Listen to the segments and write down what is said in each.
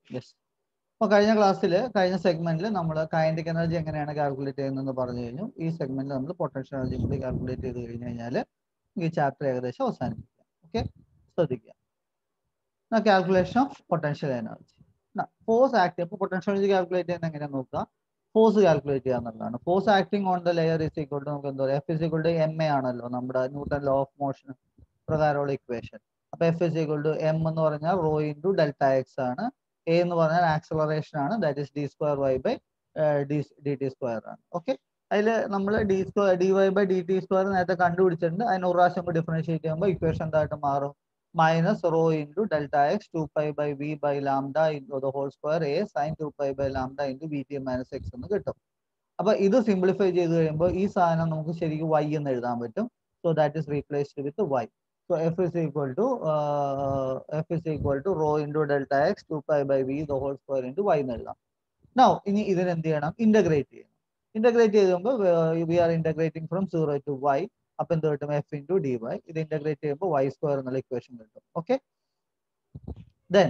yes അപ്പോൾ കഴിഞ്ഞ ക്ലാസ്സിൽ കഴിഞ്ഞ സെഗ്മെന്റിൽ നമ്മൾ കൈനറ്റിക് എനർജി എങ്ങനെയാണ് കാൽക്കുലേറ്റ് ചെയ്യുന്നതെന്ന് പറഞ്ഞു കഴിഞ്ഞു ഈ സെഗ്മെന്റിൽ നമ്മൾ പൊട്ടൻഷ്യൽ എനർജി കൂടി കാൽക്കുലേറ്റ് ചെയ്ത് കഴിഞ്ഞ് കഴിഞ്ഞാൽ ഈ ചാപ്റ്റർ ഏകദേശം അവസാനിപ്പിക്കാം ഓക്കെ ശ്രദ്ധിക്കുക calculation of potential energy force act ഇപ്പോൾ പൊട്ടൻഷ്യൽ എനർജി കാൽക്കുലേറ്റ് ചെയ്യുന്നത് എങ്ങനെയാണെന്ന് നോക്കുക ഫോഴ്സ് കാൽക്കുലേറ്റ് ചെയ്യുക എന്നുള്ളതാണ് force acting on the layer is equal to നമുക്ക് എന്താ പറയുക F is equal to M A ആണല്ലോ നമ്മുടെ ന്യൂട്ടൺ ലോ ഓഫ് മോഷൻ പ്രകാരമുള്ള ഇക്വേഷൻ അപ്പൊ F is equal to M എന്ന് പറഞ്ഞാൽ റോ ഇൻറ്റു ഡെൽറ്റ എക്സ് ആണ് എ എന്ന് പറഞ്ഞാൽ ആക്സലറേഷൻ ആണ് that is D square Y by D D T square ആണ് ഓക്കെ അതിൽ നമ്മൾ D square D Y by D T square നേരത്തെ കണ്ടുപിടിച്ചിട്ടുണ്ട് അതിന് ഒരു പ്രാവശ്യം കൂടി ഡിഫറൻഷിയേറ്റ് ചെയ്യുമ്പോൾ ഇക്വേഷൻ എന്തായിട്ട് മാറും minus rho into delta X two pi by V by lambda into the whole square A sine two pi by lambda into V T minus X എന്ന് കിട്ടും അപ്പൊ ഇത് സിംപ്ലിഫൈ ചെയ്ത് കഴിയുമ്പോൾ ഈ സാധനം നമുക്ക് ശരിക്കും വൈ എന്ന് എഴുതാൻ പറ്റും so that is replaced with Y So f is equal to uh, f is equal to rho into delta x 2 pi by v the whole square into y എന്ന് എഴുതാം നൗ ഇനി ഇതിന് എന്ത് ചെയ്യണം ഇന്റഗ്രേറ്റ് ചെയ്യണം ഇന്റഗ്രേറ്റ് ചെയ്യുമ്പോൾ we are integrating from zero to Y അപ്പൊ എന്ത് കിട്ടും എഫ് ഇൻറ്റു ഡി വൈ ഇത് ഇന്റഗ്രേറ്റ് ചെയ്യുമ്പോൾ വൈ സ്ക്വയർ എന്നുള്ള ഇക്വേഷൻ കിട്ടും ഓക്കെ ദെൻ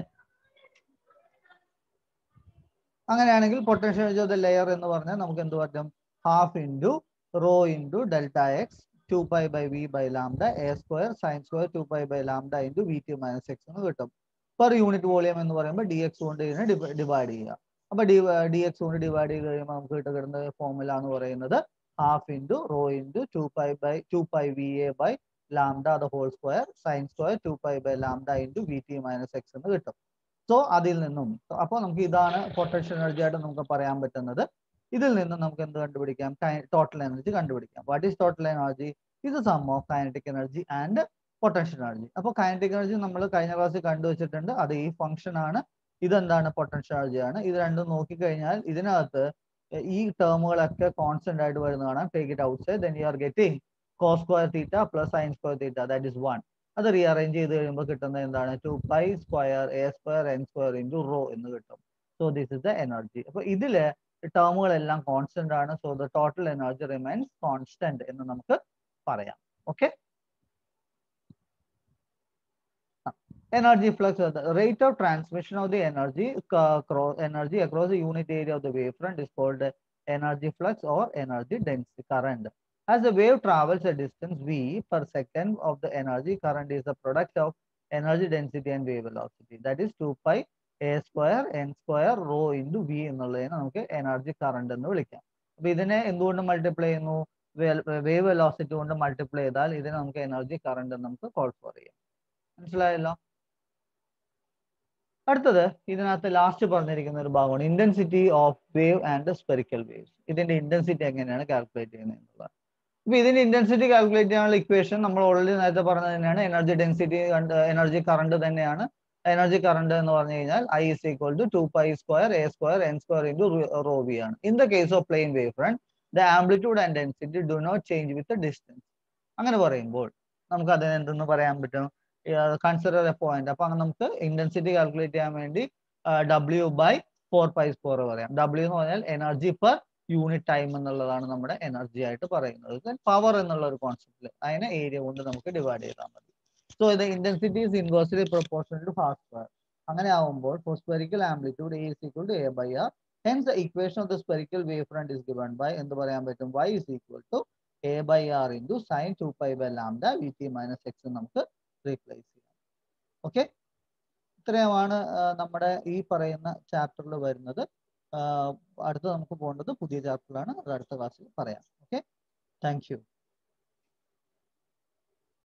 അങ്ങനെയാണെങ്കിൽ potential energy of the layer എന്ന് പറഞ്ഞാൽ നമുക്ക് എന്ത് പറ്റും half into rho into delta X two pi by V by lambda A square sine square two pi by lambda into V T minus X എന്ന് കിട്ടും per unit volume എന്ന് പറയുമ്പോൾ D X കൊണ്ട് ഇതിനെ ഡിവൈഡ് ചെയ്യുക അപ്പൊ D D X കൊണ്ട് divide ചെയ്ത് കഴിയുമ്പോൾ നമുക്ക് കിട്ടുന്ന ഫോർമുല എന്ന് പറയുന്നത് half into rho into two pi by two pi V A by lambda the whole square sine square two pi by lambda into V T minus X എന്ന് കിട്ടും so അതിൽ നിന്നും അപ്പോൾ നമുക്ക് ഇതാണ് പൊട്ടൻഷ്യൽ എനർജി ആയിട്ട് നമുക്ക് പറയാൻ പറ്റുന്നത് ഇതിൽ നിന്ന് നമുക്ക് എന്ത് കണ്ടുപിടിക്കാം ടോട്ടൽ എനർജി കണ്ടുപിടിക്കാം വാട്ട് ഈസ് ടോട്ടൽ എനർജി ഇത് sum of kinetic energy and potential energy അപ്പോൾ കൈനറ്റിക് എനർജി നമ്മൾ കഴിഞ്ഞ ക്ലാസ്സിൽ കണ്ടുവച്ചിട്ടുണ്ട് അത് ഈ ഫംഗ്ഷൻ ആണ് ഇതെന്താണ് പൊട്ടൻഷ്യൽ എനർജി ആണ് ഇത് രണ്ടും നോക്കിക്കഴിഞ്ഞാൽ ഇതിനകത്ത് ഈ ടേമുകളൊക്കെ കോൺസ്റ്റന്റ് ആയിട്ട് വരുന്ന കാണാം take it outside then you are getting cos square theta plus sine square theta that is one അത് റീഅറേഞ്ച് ചെയ്ത് കഴിയുമ്പോൾ കിട്ടുന്നത് എന്താണ് two pi square A square N square into rho എന്ന് കിട്ടും so this is the energy അപ്പൊ ഇതില് ടേമുകളെല്ലാം കോൺസ്റ്റന്റ് ആണ് so the total energy remains constant എന്ന് നമുക്ക് പറയാം okay energy flux the rate of transmission of the energy across energy across the unit area of the wavefront is called energy flux or energy density current as the wave travels a distance v per second of the energy current is the product of energy density and wave velocity that is 2 pi a square n square rho into v എന്നുള്ളതിനെ നമുക്ക് energy current എന്ന് വിളിക്കാം അപ്പൊ ഇതിനെ എന്തുകൊണ്ട് multiply ചെയ്യുന്നു wave velocity കൊണ്ട് multiply ചെയ്താൽ ഇതിനെ നമുക്ക് എനർജി കറണ്ട് എന്ന് നമുക്ക് കോൾ ഫോർ ചെയ്യാം മനസ്സിലായല്ലോ അടുത്തത് ഇതിനകത്ത് ലാസ്റ്റ് പറഞ്ഞിരിക്കുന്ന ഒരു ഭാഗമാണ് intensity of wave and spherical waves ഇതിന്റെ ഇന്റൻസിറ്റി എങ്ങനെയാണ് കാൽക്കുലേറ്റ് ചെയ്യുന്നത് എന്നുള്ളത് അപ്പൊ ഇതിന്റെ ഇന്റൻസിറ്റി കാൽക്കുലേറ്റ് ചെയ്യാനുള്ള ഇക്വേഷൻ നമ്മൾ ഓൾറെഡി നേരത്തെ പറഞ്ഞത് തന്നെയാണ് എനർജി ഡെൻസിറ്റി എനർജി കറണ്ട് തന്നെയാണ് എനർജി കറണ്ട് എന്ന് പറഞ്ഞു കഴിഞ്ഞാൽ I is equal to two pi square A square N square into rho V ആണ് in the case of plane wave front the amplitude and density do not change with distance അങ്ങനെ പറയുമ്പോൾ നമുക്ക് അതിന് എന്തെന്ന് പറയാൻ പറ്റും കൺസിഡർ എ പോയിന്റ് അപ്പൊ നമുക്ക് ഇന്റൻസിറ്റി കാൽക്കുലേറ്റ് ചെയ്യാൻ വേണ്ടി W by four pi square പറയാം ഡബ്ല്യു എന്ന് പറഞ്ഞാൽ എനർജി പെർ യൂണിറ്റ് ടൈം എന്നുള്ളതാണ് നമ്മുടെ എനർജി ആയിട്ട് പറയുന്നത് പവർ എന്നുള്ള ഒരു കോൺസെപ്റ്റിൽ അതിനെ ഏരിയ കൊണ്ട് നമുക്ക് ഡിവൈഡ് ചെയ്താൽ മതി സോ ഇത് intensity is inversely proportional to half square അങ്ങനെ ആവുമ്പോൾ for spherical amplitude A is equal to A by R hence the equation of the spherical wave front is given by എന്ത് പറയാൻ പറ്റും Y is equal to A by R into sine two pi by lambda V T minus X നമുക്ക് replace ചെയ്യാം okay ഇത്രയുമാണ് നമ്മുടെ ഈ പറയുന്ന ചാപ്റ്ററിൽ വരുന്നത് അടുത്ത് നമുക്ക് പോകേണ്ടത് പുതിയ ചാപ്റ്ററിലാണ് അത് അടുത്ത ക്ലാസ്സിൽ പറയാം ഓക്കെ താങ്ക് യു